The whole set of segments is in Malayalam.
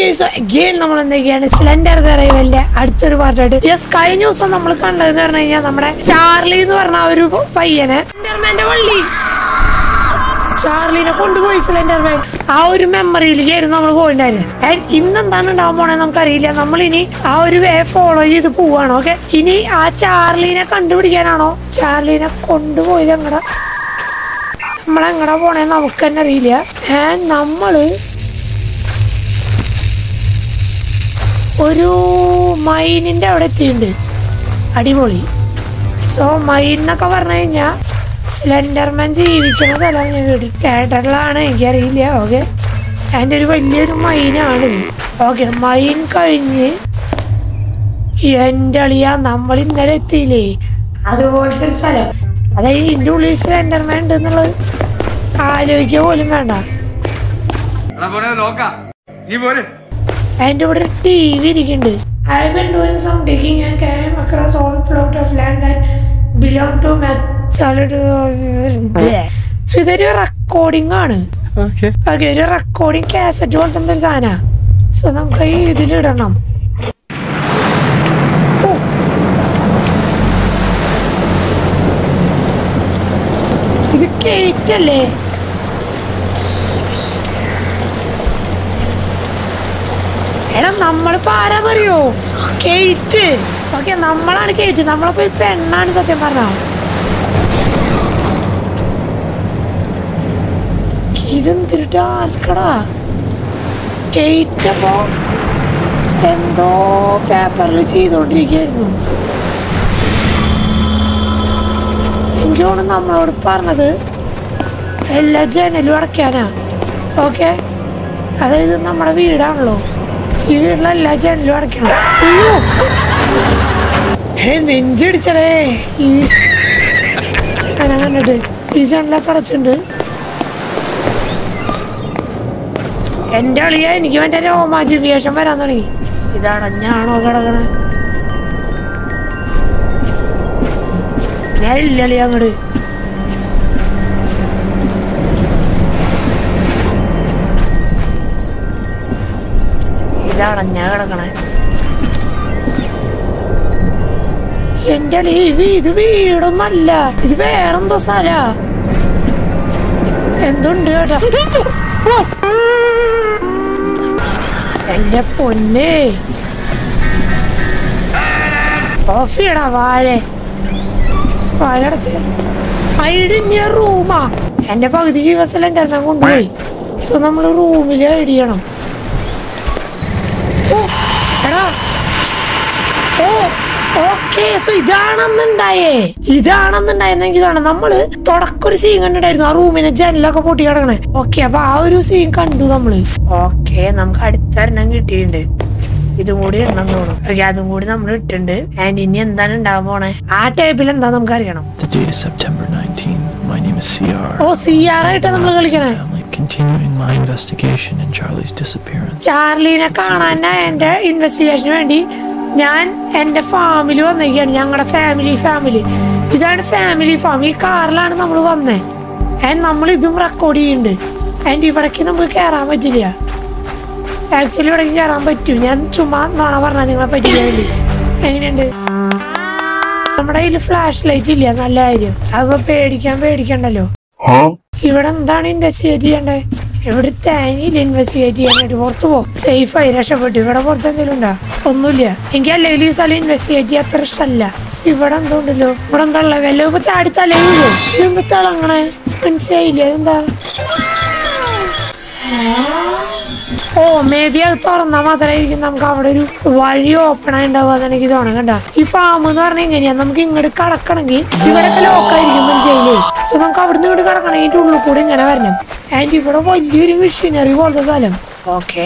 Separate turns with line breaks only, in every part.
സോ അഗെയിൻ നമ്മൾ എന്തൊക്കെയാണ് സിലിണ്ടർ ദറൈവലിന്റെ അടുത്തൊരു പാർട്ടായിട്ട് യെസ് കഴിഞ്ഞ ദിവസം നമ്മൾ കണ്ടതെന്ന് പറഞ്ഞു കഴിഞ്ഞാൽ നമ്മുടെ ചാർലി എന്ന് പറഞ്ഞ ആ ഒരു പയ്യനെ സ്ലെൻഡർമാന്റെ വള്ളി ചാർലിനെ കൊണ്ടുപോയി സിലിണ്ടർമാൻ ആ ഒരു മെമ്മറിയിലേക്കായിരുന്നു നമ്മൾ പോയിണ്ടായിരുന്നത് ആൻഡ് ഇന്ന് എന്താണ് ഉണ്ടാവാൻ പോണേ നമുക്കറിയില്ല നമ്മൾ ഇനി ആ ഒരു വേ ഫോളോ ചെയ്ത് പോവാണ് ഓക്കെ ഇനി ആ ചാർലിനെ കണ്ടുപിടിക്കാനാണോ ചാർലിനെ കൊണ്ടുപോയത് എങ്ങടെ നമ്മളെങ്ങടാ പോണേ നമുക്ക് തന്നെ അറിയില്ല ആൻഡ് നമ്മള് ഒരു മൈനിന്റെ അവിടെ എത്തിയിട്ടുണ്ട് അടിപൊളി സോ മൈൻ എന്നൊക്കെ പറഞ്ഞു കഴിഞ്ഞാൽ സ്ലെൻഡർമാൻ ജീവിക്കുന്ന സ്ഥലം ഞാൻ കേട്ടു കേട്ടിട്ടുള്ളതാണ് എനിക്കറിയില്ല ഓക്കെ അതിൻ്റെ ഒരു വലിയൊരു മൈനാണ് ഓക്കെ മൈൻ കഴിഞ്ഞ് എൻ്റെ അളിയ നമ്മൾ ഇന്നലെ എത്തിയില്ലേ അതുപോലത്തെ ഒരു സ്ഥലം അതായത് ഇതിൻ്റെ ഉള്ളിൽ സ്ലെൻഡർമാൻ ഉണ്ട് എന്നുള്ളത് ആലോചിക്കുക പോലും വേണ്ട
എടാ പോരെ നോക്കാം നീ പോരെ
അതിന്റെ ഇവിടെ ടി വി ഇരിക്കുന്നുണ്ട് I been doing some digging and came across all plot of land that belong to so ഇതൊരു റെക്കോർഡിംഗ് ആണ്
Okay.
ഓക്കെ ഒരു റെക്കോർഡിംഗ് കാസറ്റ് പോലത്തെ എന്തൊരു സാധന സോ നമുക്ക് ഈ ഇതിലിടണം ഓ. ഇത് കേറ്റല്ലേ എടാ നമ്മളിപ്പോ ആരാന്നറിയോ കേറ്റ് ഓക്കെ നമ്മളാണ് കേറ്റ് നമ്മളിപ്പോ ഒരു പെണ്ണാണ് സത്യം പറഞ്ഞ ഇതെന്തൊരു ഡാർക്കടാ കേറ്റപ്പോ എന്തോ പേപ്പറിൽ ചെയ്തോണ്ടിരിക്കായിരുന്നു എനിക്ക് തോന്നുന്നു നമ്മളോട് പറഞ്ഞത് എല്ലാ ജനലും അടയ്ക്കാനാ ഓക്കെ അതായത് നമ്മുടെ വീടാണല്ലോ ഈ വീട്ടിലെ എല്ലാ ജനലും അടയ്ക്കണം അയ്യോ ഏ നെഞ്ചടിച്ചടേ ഈ സാധനം കണ്ടിട്ട് ഈ ജനലൊക്കെ അടച്ചിട്ടുണ്ട് എന്റെ അളിയ എനിക്ക് മറ്റേ രോമാജിഫിക്കേഷൻ വരാൻ തുടങ്ങി ഇതടഞ്ഞാണോ കിടക്കണേ ഞാൻ ഇല്ല അളിയ അങ്ങോട്ട് ഇതടഞ്ഞാ കിടക്കണേ എന്റെ അളി ഇത് വീടൊന്നല്ല ഇത് വേറെന്തോ സ്ഥല എന്തുണ്ട് കേട്ടാ എന്റെ പൊന്നെ കോഫിയടാ വാഴ വാഴ അടച്ച് ഐഡിയ റൂമാ എന്റെ പകുതി ജീവസല എന്റെ എണ്ണം കൊണ്ടുപോയി സോ നമ്മൾ റൂമിൽ ഐഡ് ചെയ്യണം ഓ, എടാ ഓ ഓക്കെ സോ ഇതാണെന്നുണ്ടായേ ഇതാണെന്നുണ്ടായെന്ന് എനിക്ക് തോന്നണം നമ്മള് തുടക്കൊരു സീൻ കണ്ടിട്ടായിരുന്നു ആ റൂമിനെ ജനലൊക്കെ പൊട്ടി കിടക്കണേ ഓക്കെ അപ്പൊ ആ ഒരു സീൻ കണ്ടു നമ്മള് ഓക്കെ നമുക്ക് അടുത്ത എണ്ണം കിട്ടിയിട്ടുണ്ട് ഇതും കൂടി എണ്ണം തോന്നും ഓക്കെ അതും കൂടി നമ്മൾ ഇട്ടുണ്ട് ആൻഡ് ഇനി എന്താണ് ഉണ്ടാവാൻ പോണേ ആ ടൈപ്പിൽ എന്താ നമുക്ക് അറിയണം
The date is September 19th. My name is CR.
ഓ സി ആർ ആയിട്ടാ നമ്മൾ കളിക്കണേ
Family. Continuing my investigation in Charlie's disappearance.
ചാർലീനെ കാണാൻ എന്റെ ഇൻവെസ്റ്റിഗേഷന് വേണ്ടി ഞാൻ എന്റെ ഫാമിലി വന്നിരിക്കുകയാണ് ഞങ്ങളുടെ ഫാമിലി ഫാമിലി ഇതാണ് ഫാമിലി ഫാം ഈ കാറിലാണ് നമ്മൾ വന്നേ ആൻഡ് നമ്മൾ ഇതും റെക്കോർഡ് ചെയ്യുന്നുണ്ട് ആൻഡ് ഇവിടേക്ക് നമുക്ക് കയറാൻ പറ്റില്ല ആക്ച്വലി ഇവിടേക്ക് കയറാൻ പറ്റും ഞാൻ ചുമ്മാ നോണ പറഞ്ഞാൽ നിങ്ങളെ പറ്റില്ല വേണ്ടി എങ്ങനെയുണ്ട് നമ്മുടെ കയ്യിൽ ഫ്ലാഷ് ലൈറ്റ് ഇല്ല നല്ല കാര്യം അപ്പൊ പേടിക്കാൻ പേടിക്കണ്ടല്ലോ ഇവിടെ എന്താണ് ഇൻവെസ്റ്റിഗേറ്റ് ചെയ്യണ്ടേ ഇവിടെ തേങ്ങയില്ല ഇൻവെസ്റ്റിഗേറ്റ് ചെയ്യാനായിട്ട് പുറത്ത് പോ സേഫ് ആയി രക്ഷപ്പെട്ടു ഇവിടെ പുറത്ത് എന്തെങ്കിലും ഉണ്ടോ ഒന്നുമില്ല എനിക്ക് അല്ലെങ്കിൽ ഈ സ്ഥലം ഇൻവെസ്റ്റിഗേറ്റ് ചെയ്യാൻ അത്ര ഇഷ്ടമല്ല ശ്ശ്, ഇവിടെ എന്തോ ഉണ്ടല്ലോ ഇവിടെ എന്താ ഉള്ളത് വല്ല ഇപ്പൊ ചാടി തലയില്ലോ ഇതെന്താ തിളങ്ങണേ മനസ്സിലായില്ല ഇതെന്താ ഓ മേ ബി അത് തുറന്നാൽ മാത്രമായിരിക്കും നമുക്ക് അവിടെ ഒരു വഴി ഓപ്പൺ ആയി ഉണ്ടാവുക എനിക്ക് തോന്നണം കണ്ട ഈ ഫാം എന്ന് പറഞ്ഞാൽ എങ്ങനെയാ നമുക്ക് ഇങ്ങോട്ട് കടക്കണമെങ്കിൽ ഇവിടെയൊക്കെ ലോക്കായിരിക്കും മനസ്സിലായില്ലേ സോ നമുക്ക് അവിടുന്ന് ഇങ്ങോട്ട് കടക്കണമെങ്കിൽ ഇതിന്റെ ഉള്ളിൽ കൂടി ഇങ്ങനെ വരണം ആൻഡ് ഇവിടെ വലിയൊരു മെഷീനറി പോലത്തെ സ്ഥലം okay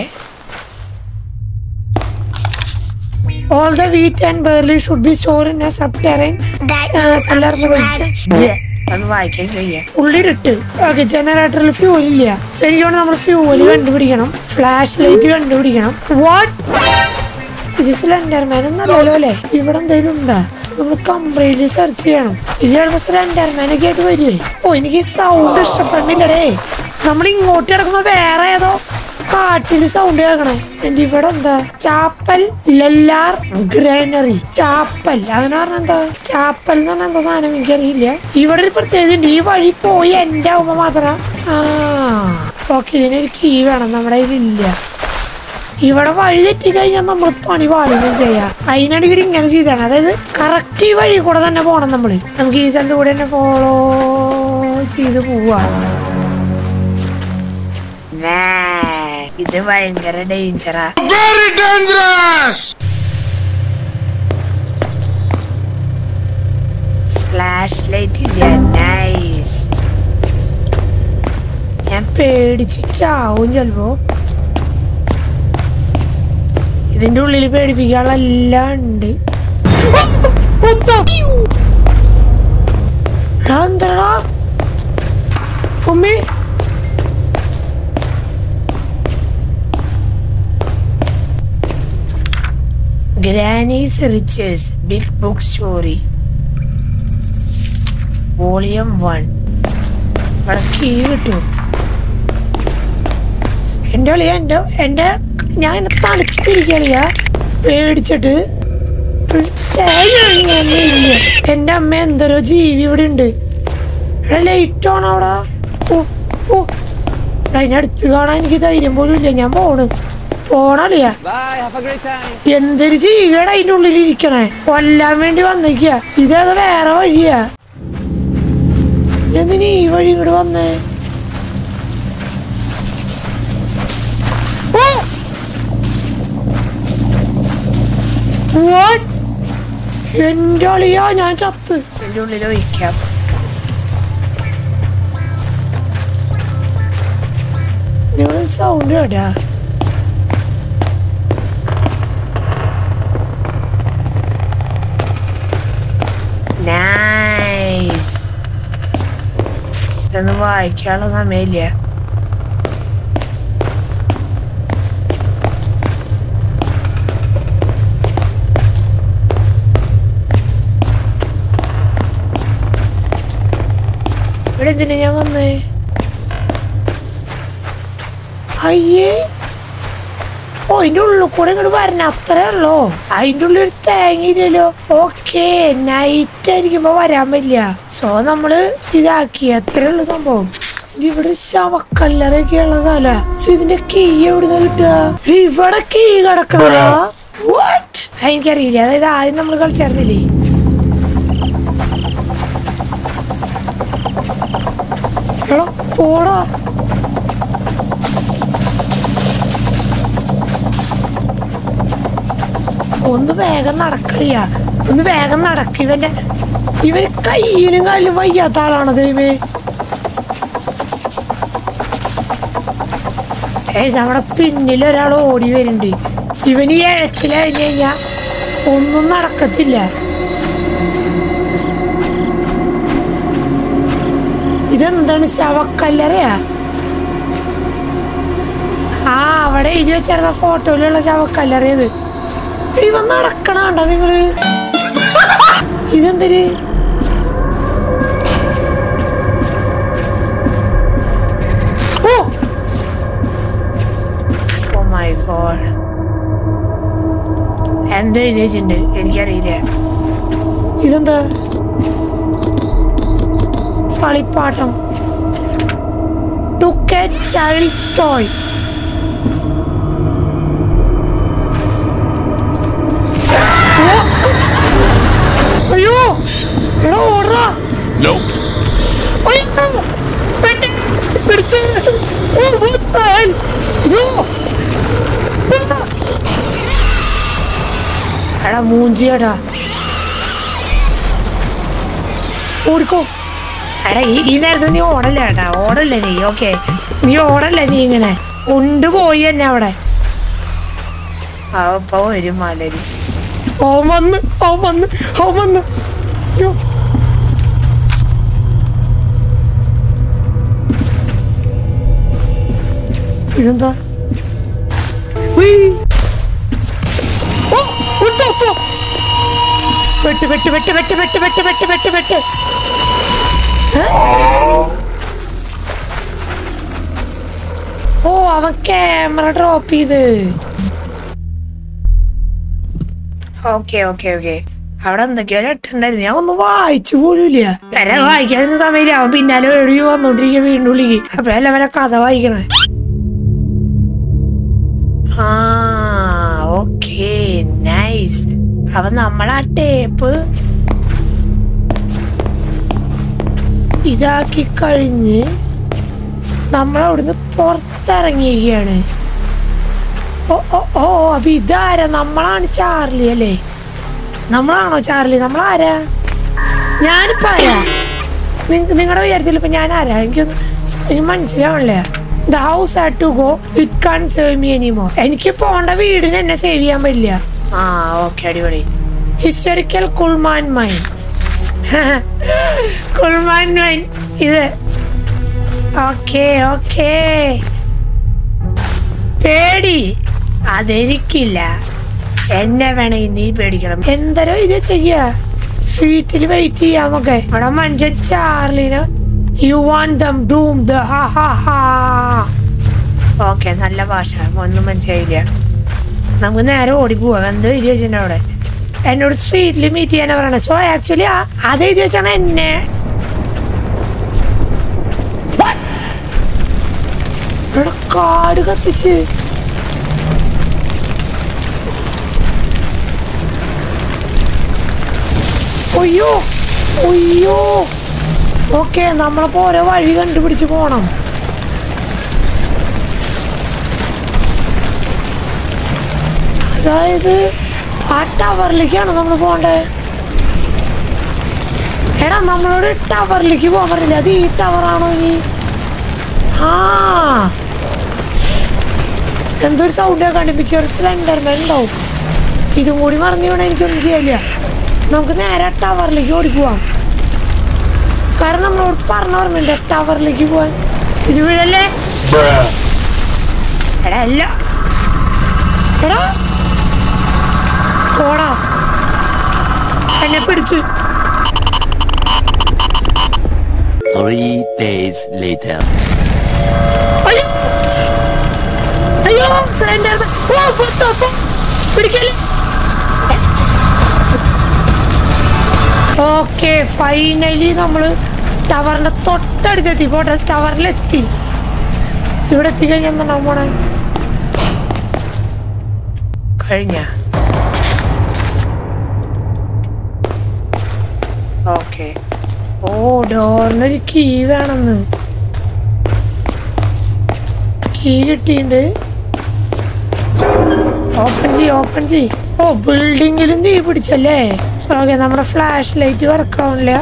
All the wheat and barley should be stored in a subterranean uh, cellar. അത് വായിക്കാൻ കഴിയാ ഉള്ളിലിട്ട് ഓക്കെ ജനറേറ്ററിൽ ഫ്യൂൽ ഇല്ല ശരിക്കും നമ്മൾ ഫ്യൂല് കണ്ടുപിടിക്കണം ഫ്ലാഷ് ലൈറ്റ് കണ്ടുപിടിക്കണം വാട്ട് ഇത് സ്ലെൻഡർമാൻ എന്നല്ലോ അല്ലേ ഇവിടെ എന്തെങ്കിലും ഉണ്ടാ നമ്മൾ കംപ്ലീറ്റ്ലി സെർച്ച് ചെയ്യണം ഇത് ചിലപ്പോ സ്ലെൻഡർമാനൊക്കെ ആയിട്ട് വരുവേ ഓ എനിക്ക് സൗണ്ട് ഇഷ്ടപ്പെടുന്നില്ലടേ നമ്മൾ ഇങ്ങോട്ട് കിടക്കുമ്പോ വേറെ ഏതോ കാട്ടില് സൗണ്ട് കേൾക്കണേ എന്റെ ഇവിടെ എന്താ ചാപ്പൽ ലല്ലാർ ഗ്രൈനറി ചാപ്പൽ അങ്ങനെ പറഞ്ഞ എന്താ ചാപ്പൽ എന്ന് പറഞ്ഞാൽ എന്താ സാധനം എനിക്കറിയില്ല ഇവിടെ ഒരു പ്രത്യേകത ഉണ്ട് ഈ വഴി പോയി എന്റെ ആവുമ്പോ മാത്രം ആ ഓക്കെ ഇതിനൊരു കീ വേണം നമ്മുടെ കയ്യിലില്ല ഇവിടെ വഴി തെറ്റി കഴിഞ്ഞാൽ നമ്മൾ പണി പാടുകയും ചെയ്യാം അതിനാണ് ഇവർ ഇങ്ങനെ ചെയ്താണ് അതായത് കറക്റ്റ് ഈ വഴി കൂടെ തന്നെ പോകണം നമ്മൾ നമുക്ക് ഈ സ്ഥലത്ത് കൂടെ തന്നെ ഫോളോ ചെയ്ത് പോവാ ഇത് ഭയങ്കര ഡേഞ്ചറാ
വെരി ഡേഞ്ചറസ്
ഫ്ലാഷ് ലൈറ്റ് ഇല്ല നൈസ് ഞാൻ പേടിച്ച് ചാവും ചെലപ്പോ ഇതിന്റെ ഉള്ളിൽ പേടിപ്പിക്കാനുള്ള എല്ലാം ഉണ്ട് എടാ, എന്തെടാ ഉമ്മി granny's riches big book story volume one ഇവിടെ കീ കിട്ടും എൻ്റെ കളിയ എൻ്റെ എൻ്റെ ഞാൻ ഇങ്ങനെ തണുത്തിരിക്കണിയ പേടിച്ചിട്ട് ഒരു തേങ്ങ ഇങ്ങനെ ഇല്ല എൻ്റെ അമ്മ എന്തോരോ ജീവി ഇവിടെ ഉണ്ട് ഇവിടെ ലൈറ്റ് ഓൺ അവിടെ ഓ ഓ എടാ, അതിനടുത്ത് കാണാൻ എനിക്ക് ധൈര്യം പോലും ഇല്ല ഞാൻ പോണ് പോണളിയാ എന്തൊരു ജീവിയുടെ അതിന്റെ ഉള്ളിൽ ഇരിക്കണേ കൊല്ലാൻ വേണ്ടി വന്നിക്ക ഇതേത് വേറെ വഴിയാ എന്തിനീ ഈ വഴി ഇങ്ങോട്ട് വന്നേ ഓ! What? എന്റെ അളിയാ ഞാൻ ചത്ത് എന്റെ ഉള്ളിൽ ഒഴിക്കാം നിങ്ങൾ സൗണ്ട് കേട്ടാ നൈസ് ഇതൊന്നും വായിക്കാനുള്ള സമയമില്ല ഇവിടെ എന്തിനാ ഞാൻ വന്നേ അയ്യേ ഓ അതിന്റെ ഉള്ളിൽ കൂടെ ഇങ്ങോട്ട് വരണം അത്രേ ഉള്ളോ അതിന്റെ ഉള്ളിൽ ഒരു തേങ്ങയില്ലല്ലോ ഓക്കെ നൈറ്റ് ആയിരിക്കുമ്പോ വരാൻ പറ്റില്ല സോ നമ്മള് ഇതാക്കി അത്രേ ഉള്ളു സംഭവം ഇത് ഇവിടെ ശവക്കല്ലറൊക്കെയുള്ള സ്ഥല സോ ഇതിന്റെ കീ എവിടുന്ന് കിട്ടുക എടീ, ഇവിടെ കീ കിടക്കണ വാട്ട് എനിക്കറിയില്ല അതായത് ആദ്യം നമ്മൾ കളിച്ചായിരുന്നില്ലേ എടാ പോടാ ഒന്ന് വേഗം നടക്കളിയ ഒന്ന് വേഗം നടക്ക ഇവന്റെ ഇവന് കയ്യിലും കാലിലും വയ്യാത്ത ആളാണ് ദൈവേ ഏ നമ്മുടെ പിന്നിൽ ഒരാൾ ഓടി വരുന്നുണ്ട് ഇവന് ഈ ഇഴച്ചിൽ കഴിഞ്ഞ് കഴിഞ്ഞാ ഒന്നും നടക്കത്തില്ല ഇതെന്താണ് ശവക്കല്ലറയാ ആ അവിടെ എഴുതി വെച്ചിരുന്ന ഫോട്ടോയിലുള്ള ശവക്കല്ലറിയത് ഇവ നടക്കണ കണ്ടോ നിങ്ങള് ഇതെന്തിന് ഓ ഓ മൈ ഗോഡ് എന്താ എഴുതി വെച്ചിട്ടുണ്ട് എനിക്കറിയില്ല ഇതെന്താ കളിപ്പാട്ടം ടുക്ക് എ ചൈൽഡ്സ് ടോയ് അയ്യോ എടാ ഓടാ അയ്യോ പെട്ടി പിടിച്ച് ഓ മുത്താൻ അയ്യോ എടാ മൂഞ്ചിയടാ ഓടിക്കോ എടാ ഈ ഈ നേരത്തെ നീ ഓടല്ലേ ഏട്ടാ ഓടല്ലേ നീ ഓക്കെ നീ ഓടല്ലേ നീ ഇങ്ങനെ കൊണ്ടുപോയി എന്നെ അവിടെ അവപ്പോ വരും മലരി അവൻ വന്ന് അവൻ വന്ന് അവൻ വന്ന് അയ്യോ ഇതെന്താ ഉയ്. ഓ, ഉത്തോ, ഉത്തോ. വെട്ട് വെട്ട് വെട്ട് വെട്ട് വെട്ട് വെട്ട് വെട്ട് വെട്ട് വെട്ട് ഏ? ഓ അവൻ ക്യാമറ ഡ്രോപ്പ് ചെയ്ത് ഓക്കെ ഓക്കെ ഓക്കെ അവിടെ എന്തൊക്കെയോ ലെട്ടുണ്ടായിരുന്നു ഞാൻ ഒന്നും വായിച്ചു പോലുമില്ല വരെ വായിക്കാനൊന്നും സമയമില്ല അവൻ പിന്നാലെ എഴുതി വന്നോണ്ടിരിക്കുക വീണ്ടും ഉള്ളിക്ക് അപ്പഴല്ല അവനെ കഥ വായിക്കണേ ആ ഓക്കെ നൈസ് അപ്പൊ നമ്മൾ ആ ടേപ്പ് ഇതാക്കി കഴിഞ്ഞ് നമ്മൾ അവിടുന്ന് പുറത്തിറങ്ങിയിരിക്കുകയാണ് ഓ ഓ ഓ അപ്പൊ ഇതാരാ നമ്മളാണ് ചാർലി അല്ലേ നമ്മളാണോ ചാർലി നമ്മളാരാ ഞാനിപ്പോ ആരാ നിങ്ങളുടെ വിചാരത്തിൽ ഇപ്പൊ ഞാൻ ആരാ എനിക്കൊന്നും എനിക്ക് മനസ്സിലാവണില്ല the house had to go it can save me എനിമോ എനിക്ക് പോണ്ട വീടിന് എന്നെ സേവ് ചെയ്യാൻ പറ്റില്ല ആ ഓക്കെ അടിപൊളി historical Coleman mine Coleman mine ഇത് ഓക്കെ ഓക്കെ പേടി അതെനിക്കില്ല എന്നെ വേണമെങ്കിൽ നീ പേടിക്കണം എന്തരോ ഇത് ചെയ്യാ സ്ട്രീറ്റിൽ വെയിറ്റ് ചെയ്യാന്നൊക്കെ ഇവിടെ മനുഷ്യൻ ചാർലിന് you want them doom the ഹാ ഹാ ഹാ ഓക്കെ നല്ല ഭാഷ ഒന്നും മനസ്സിലായില്ല നമുക്ക് നേരെ ഓടി പോവാം എന്ത് എഴുതി വെച്ചിട്ടുണ്ട് അവിടെ എന്നോട് സ്ട്രീറ്റിൽ മീറ്റ് ചെയ്യാനാ പറയണേ സോ ആക്ച്വലി അത് എഴുതി വെച്ചാണ് എന്നെ ഇവിടെ കാട് കത്തിച്ച് ഒയ്യോ ഒയ്യോ ഓക്കെ നമ്മളപ്പോ ഓരോ വഴി കണ്ടുപിടിച്ച് പോണം അതായത് ആ ടവറിലേക്കാണ് നമ്മൾ പോണ്ടേ എടാ നമ്മളോട് ടവറിലേക്ക് പോകാൻ പറഞ്ഞില്ല അത് ഈ ടവറാണോ ഇനി ആ എന്തൊരു സൗണ്ട് കേൾക്കാണ്ട് മിക്കവാറും സ്ലെൻഡർമാൻ ഉണ്ടാവും ഇതും കൂടി മറിഞ്ഞു വേണം എനിക്കൊന്നും ചെയ്യാനില്ല നമുക്ക് നേരെ ടവറിലേക്ക് ഓടിപ്പോവാം കാരണം നമ്മളോട് പറഞ്ഞ ഓർമ്മയുണ്ട് ടവറിലേക്ക് പോവാൻ ഇത് വീഴല്ലേ എടാ അല്ല എടാ പോടാ എന്നെ പിടിച്ച്
Three days later.
അയ്യോ അയ്യോ സ്ലെൻഡർമാൻ ഓ what the fuck? പിടിക്കല്ലേ ഓക്കെ ഫൈനലി നമ്മൾ ടവറിന്റെ തൊട്ടടുത്തെത്തി പോട്ടെ ടവറിലെത്തി ഇവിടെ എത്തിക്കഴിഞ്ഞാൽ എന്താ പോണേ കഴിഞ്ഞ ഓക്കെ ഓ ഡോറിനൊരു കീ വേണമെന്ന് കീ കിട്ടിയിട്ടുണ്ട് ഓപ്പൺ ചെയ് ഓപ്പൺ ചെയ് ഓ ബിൽഡിങ്ങിലും തീ പിടിച്ചല്ലേ ഓക്കെ നമ്മുടെ ഫ്ലാഷ് ലൈറ്റ് വർക്ക് ആവണില്ല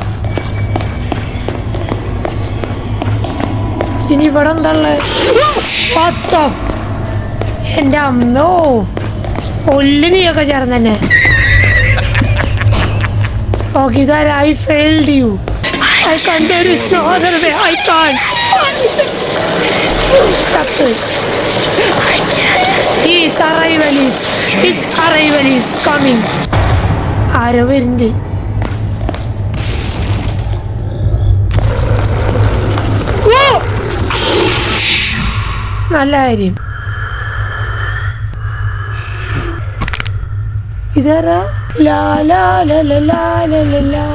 ഇനി ഇവിടെ എന്താ ഉള്ളത് എന്റെ അമ്മോ കൊല്ലു നീയൊക്കെ ചേർന്ന് തന്നെ ഓക്കെ ഇതാര I failed you I can there is no other way I can ചത്ത് His arrival is his arrival is coming. ആരോ വരുന്നുണ്ട് ഓ! നല്ല കാര്യം ഇതാരാ ലാ ലാ ലാ ലാ ലാ ലാ ലാ ലാ.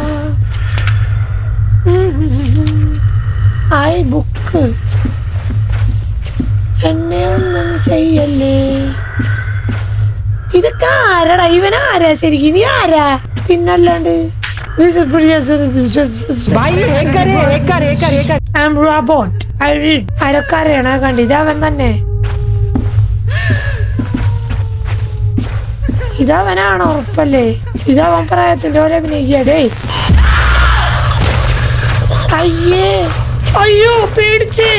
ഉം, ഉം, ഉം. ഐ ബുക്ക് എന്നെ ഒന്നും ചെയ്യല്ലേ ഇതൊക്കെ ആരാടാ ഇവൻ ആരാ ശരിക്കും നീ ആരാ പിന്നല്ലാണ്ട് This is pretty just, just,
भाई एक कर एक कर एक कर एक कर
I'm robot. I read. ആരൊക്കെ അറിയണ കണ്ടി ഇതവൻ തന്നെ ഇതവനാണ് ഉറപ്പല്ലേ ഇതവൻ പ്രായത്തിന്റെ പോലെ അഭിനയിക്കടേ അയ്യേ അയ്യോ പേടിച്ച്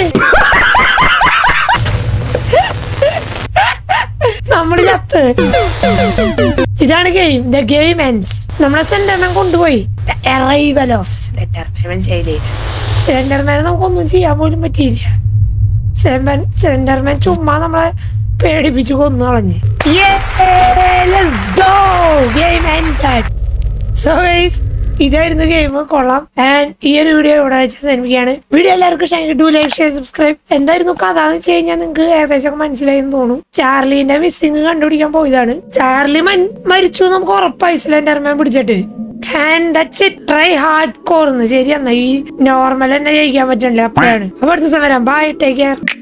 നമ്മള് ചത്ത് ഇതാണ് ഗെയിം ദ ഗെയിം എൻഡ്സ് നമ്മളെ സെന്റർമാൻ കൊണ്ടുപോയി അറൈവൽ ഓഫ് സെന്റർമാൻ മനസ്സിലായില്ലേ സെന്റർമാനെ നമുക്കൊന്നും ചെയ്യാൻ പോലും പറ്റിയില്ല സെന്റർമാൻ സെന്റർമാൻ ചുമ്മാ നമ്മളെ പേടിപ്പിച്ച് കൊന്നു കളഞ്ഞ് ഗെയിം ended. So guys, ഇതായിരുന്നു ഗെയിം കൊള്ളാം ആൻഡ് ഈ ഒരു വീഡിയോ ഇവിടെ വെച്ച് അവസാനിപ്പിക്കുകയാണ് വീഡിയോ എല്ലാവർക്കും ഇഷ്ടമെങ്കിൽ ഡു ലൈക്ക് ഷെയർ സബ്സ്ക്രൈബ് എന്തായിരുന്നു കഥ എന്ന് വെച്ച് കഴിഞ്ഞാൽ നിങ്ങൾക്ക് ഏകദേശം മനസ്സിലായി എന്ന് തോന്നുന്നു ചാർലിന്റെ മിസ്സിങ് കണ്ടുപിടിക്കാൻ പോയതാണ് ചാർലി മൻ മരിച്ചു എന്ന് നമുക്ക് ഉറപ്പായി സിലിണ്ടർമാൻ പിടിച്ചിട്ട് and that's it try hard കോർന്ന് ശരി എന്നാ ഈ നോർമൽ തന്നെ ജയിക്കാൻ പറ്റണില്ല അപ്പോഴാണ് അപ്പൊ അടുത്ത സമയം ബൈ ടേക്ക് കെയർ